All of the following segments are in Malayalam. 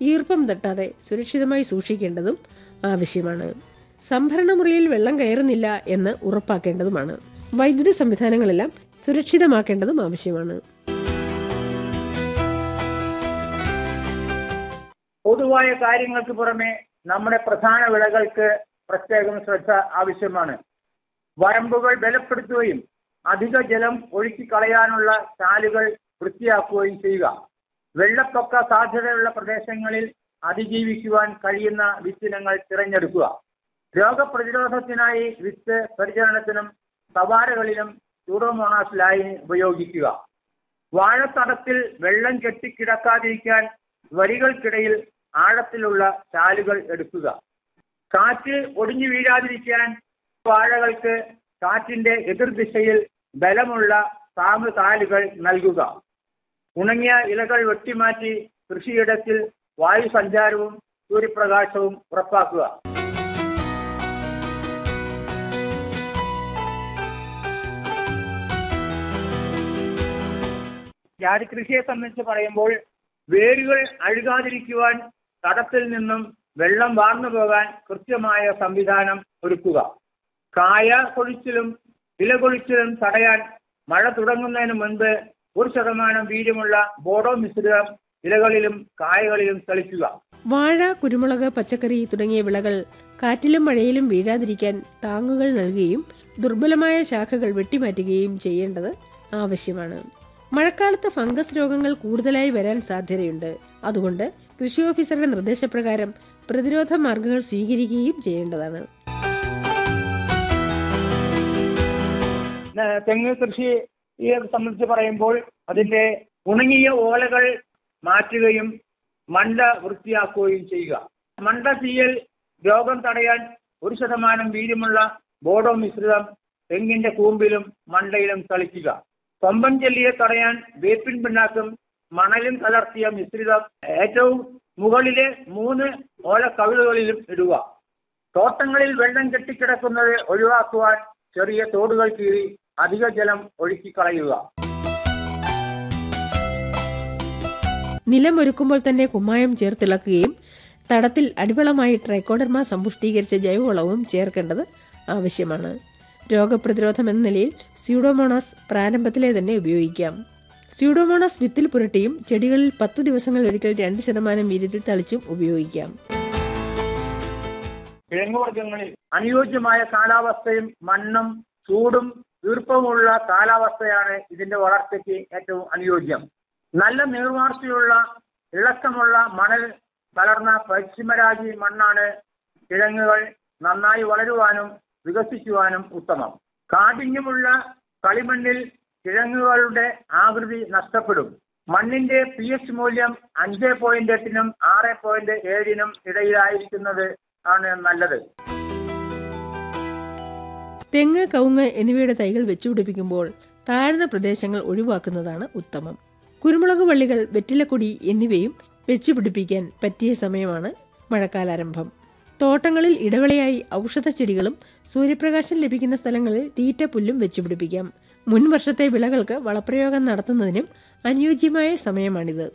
ഈർപ്പം തട്ടാതെ സുരക്ഷിതമായി സൂക്ഷിക്കേണ്ടതും ആവശ്യമാണ് സംഭരണ മുറിയിൽ വെള്ളം കയറുന്നില്ല എന്ന് ഉറപ്പാക്കേണ്ടതുമാണ് വൈദ്യുത സംവിധാനങ്ങളെല്ലാം സുരക്ഷിതമാക്കേണ്ടതും ആവശ്യമാണ് പൊതുവായ കാര്യങ്ങൾക്ക് പുറമെ നമ്മുടെ പ്രധാന വിളകൾക്ക് പ്രത്യേകം ശ്രദ്ധ ആവശ്യമാണ് വരമ്പുകൾ ബലപ്പെടുത്തുകയും അധിക ജലം ഒഴുക്കിക്കളയാനുള്ള ചാലുകൾ വൃത്തിയാക്കുകയും ചെയ്യുക വെള്ളപ്പൊക്ക സാധ്യതയുള്ള പ്രദേശങ്ങളിൽ അതിജീവിക്കുവാൻ കഴിയുന്ന വിത്തിനങ്ങൾ തിരഞ്ഞെടുക്കുക രോഗപ്രതിരോധത്തിനായി വിത്ത് പരിചരണത്തിനും സവാരകളിലും സൂഡോമോണാസ് ലൈൻ ഉപയോഗിക്കുക വാഴത്തടത്തിൽ വെള്ളം കെട്ടിക്കിടക്കാതിരിക്കാൻ വരികൾക്കിടയിൽ ആഴത്തിലുള്ള ചാലുകൾ എടുക്കുക കാറ്റ് ഒടിഞ്ഞു വീഴാതിരിക്കാൻ വാഴകൾക്ക് കാറ്റിന്റെ എതിർദിശയിൽ ബലമുള്ള താങ്ങ് കാലുകൾ നൽകുക ഉണങ്ങിയ ഇലകൾ വെട്ടിമാറ്റി കൃഷിയിടത്തിൽ വായു സഞ്ചാരവും സൂര്യപ്രകാശവും ഉറപ്പാക്കുക ജാതി കൃഷിയെ സംബന്ധിച്ച് പറയുമ്പോൾ വേരുകൾ അഴുകാതിരിക്കുവാൻ തടത്തിൽ നിന്നും വെള്ളം വാർന്നു പോകാൻ കൃത്യമായ സംവിധാനം ഒരുക്കുക കായ കൊഴിച്ചിലും ഇല കൊഴിച്ചിലും തടയാൻ മഴ തുടങ്ങുന്നതിന് മുൻപ് ഒരു ശതമാനം വീര്യമുള്ള ബോഡോ മിശ്രിതം ഇലകളിലും കായകളിലും തളിക്കുക വാഴ കുരുമുളക് പച്ചക്കറി തുടങ്ങിയ വിളകൾ കാറ്റിലും മഴയിലും വീഴാതിരിക്കാൻ താങ്ങുകൾ നൽകുകയും ദുർബലമായ ശാഖകൾ വെട്ടിമാറ്റുകയും ചെയ്യേണ്ടത് ആവശ്യമാണ് മഴക്കാലത്ത് ഫംഗസ് രോഗങ്ങൾ കൂടുതലായി വരാൻ സാധ്യതയുണ്ട് അതുകൊണ്ട് കൃഷി ഓഫീസറുടെ നിർദ്ദേശപ്രകാരം പ്രതിരോധ മാർഗങ്ങൾ സ്വീകരിക്കുകയും ചെയ്യേണ്ടതാണ് ഏഹ് തെങ്ങ് കൃഷിയെ സംബന്ധിച്ച് പറയുമ്പോൾ അതിന്റെ ഉണങ്ങിയ ഓലകൾ മാറ്റുകയും മണ്ട വൃത്തിയാക്കുകയും ചെയ്യുക മണ്ട തീയൽ രോഗം തടയാൻ ഒരു ശതമാനം വീര്യമുള്ള ബോഡോ മിശ്രിതം തെങ്ങിന്റെ കൂമ്പിലും മണ്ടയിലും തളിക്കുക കൊമ്പൻ ചെല്ലിയെ തടയാൻ വേപ്പിൻ പിണ്ണാക്കും മണലും കലർത്തിയ മിശ്രിതം ഏറ്റവും മുകളിലെ മൂന്ന് ഓല കവിളുകളിലും ഇടുക തോട്ടങ്ങളിൽ വെള്ളം കെട്ടിക്കിടക്കുന്നത് ഒഴിവാക്കുവാൻ ചെറിയ തോടുകൾ കീറി അധിക ജലം ഒഴുക്കിക്കളയുക നിലം ഒരുക്കുമ്പോൾ തന്നെ കുമ്മായം ചേർത്തിളക്കുകയും തടത്തിൽ അടിവളമായി ട്രൈക്കോഡർമ സമ്പുഷ്ടീകരിച്ച ജൈവവളവും ചേർക്കേണ്ടത് ആവശ്യമാണ് രോഗപ്രതിരോധം എന്ന നിലയിൽ സ്യൂഡോമോണാസ് പ്രാരംഭത്തിലെ തന്നെ ഉപയോഗിക്കാം സ്യൂഡോമോണാസ് വിത്തിൽ പുരട്ടിയും ചെടികളിൽ പത്തു ദിവസങ്ങൾ ഒരിക്കൽ രണ്ട് ശതമാനം വീര്യത്തിൽ തളിച്ചും ഉപയോഗിക്കാം കിഴങ്ങുവർഗ്ഗങ്ങളിൽ അനുയോജ്യമായ കാലാവസ്ഥയും മണ്ണും ചൂടും ഈർപ്പവുമുള്ള കാലാവസ്ഥയാണ് ഇതിന്റെ വളർച്ചയ്ക്ക് ഏറ്റവും അനുയോജ്യം നല്ല നീർവാർച്ചയുള്ള ഇളക്കമുള്ള മണൽ കലർന്ന പശ്ചിമരാജി മണ്ണാണ് കിഴങ്ങുകൾ നന്നായി വളരുവാനും വികസിക്കുവാനും ഉത്തമം കാഠിന്യമുള്ള കളിമണ്ണിൽ കിഴങ്ങുകളുടെ ആകൃതി നഷ്ടപ്പെടും മണ്ണിന്റെ പി എച്ച് മൂല്യം അഞ്ച് പോയിന്റ് എട്ടിനും ആറ് പോയിന്റ് ഏഴിനും ഇടയിലായിരിക്കുന്നത് ആണ് നല്ലത് തെങ്ങ് കവുങ്ങ് എന്നിവയുടെ തൈകൾ വെച്ചുപിടിപ്പിക്കുമ്പോൾ താഴ്ന്ന പ്രദേശങ്ങൾ ഒഴിവാക്കുന്നതാണ് ഉത്തമം കുരുമുളക് വള്ളികൾ വെറ്റിലക്കൊടി എന്നിവയും വെച്ചുപിടിപ്പിക്കാൻ പറ്റിയ സമയമാണ് മഴക്കാലാരംഭം തോട്ടങ്ങളിൽ ഇടവിളയായി ഔഷധ ചെടികളും സൂര്യപ്രകാശം ലഭിക്കുന്ന സ്ഥലങ്ങളിൽ തീറ്റപ്പുല്ലും വെച്ചുപിടിപ്പിക്കാം മുൻ വർഷത്തെ വിളകൾക്ക് വളപ്രയോഗം നടത്തുന്നതിനും അനുയോജ്യമായ സമയമാണിത്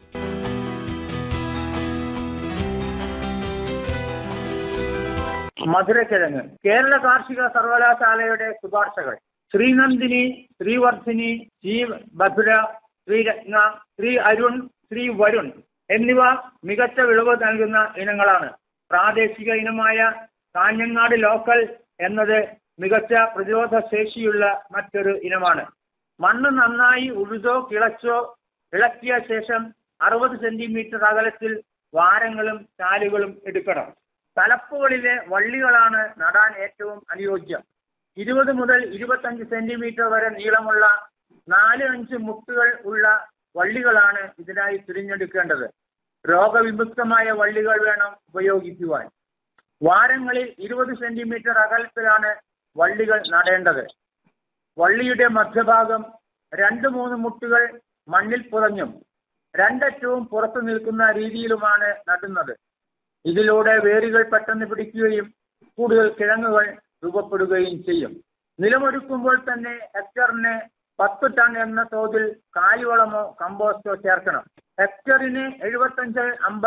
മധുരക്കിഴങ്ങ് കേരള കാർഷിക സർവകലാശാലയുടെ ശുപാർശകൾ ശ്രീനന്ദിനി ശ്രീവർദ്ധിനി ശ്രീ മധുര ശ്രീരത്ന ശ്രീ അരുൺ ശ്രീ വരുൺ എന്നിവ മികച്ച വിളവ് നൽകുന്ന ഇനങ്ങളാണ് പ്രാദേശിക ഇനമായ കാഞ്ഞങ്ങാട് ലോക്കൽ എന്നത് മികച്ച പ്രതിരോധ ശേഷിയുള്ള മറ്റൊരു ഇനമാണ് മണ്ണ് നന്നായി ഉഴുതോ കിളച്ചോ ഇളക്കിയ ശേഷം അറുപത് സെന്റിമീറ്റർ അകലത്തിൽ വാരങ്ങളും ചാലുകളും എടുക്കണം തലപ്പുകളിലെ വള്ളികളാണ് നടാൻ ഏറ്റവും അനുയോജ്യം ഇരുപത് മുതൽ ഇരുപത്തഞ്ച് സെന്റിമീറ്റർ വരെ നീളമുള്ള നാല് അഞ്ച് മുട്ടുകൾ ഉള്ള വള്ളികളാണ് ഇതിനായി തിരഞ്ഞെടുക്കേണ്ടത് രോഗവിമുക്തമായ വള്ളികൾ വേണം ഉപയോഗിക്കുവാൻ വാരങ്ങളിൽ ഇരുപത് സെന്റിമീറ്റർ അകലത്തിലാണ് വള്ളികൾ നടേണ്ടത് വള്ളിയുടെ മധ്യഭാഗം രണ്ട് മൂന്ന് മുട്ടുകൾ മണ്ണിൽ പുറഞ്ഞും രണ്ടറ്റവും പുറത്തു നിൽക്കുന്ന രീതിയിലുമാണ് നടുന്നത് ഇതിലൂടെ വേരുകൾ പെട്ടെന്ന് പിടിക്കുകയും കൂടുതൽ കിഴങ്ങുകൾ രൂപപ്പെടുകയും ചെയ്യും നിലമൊരുക്കുമ്പോൾ തന്നെ ഹെക്ടറിന് പത്ത് ടൺ എന്ന തോതിൽ കാലിവളമോ കമ്പോസ്റ്റോ ചേർക്കണം ഹെക്ടറിന് എഴുപത്തഞ്ച് അമ്പത്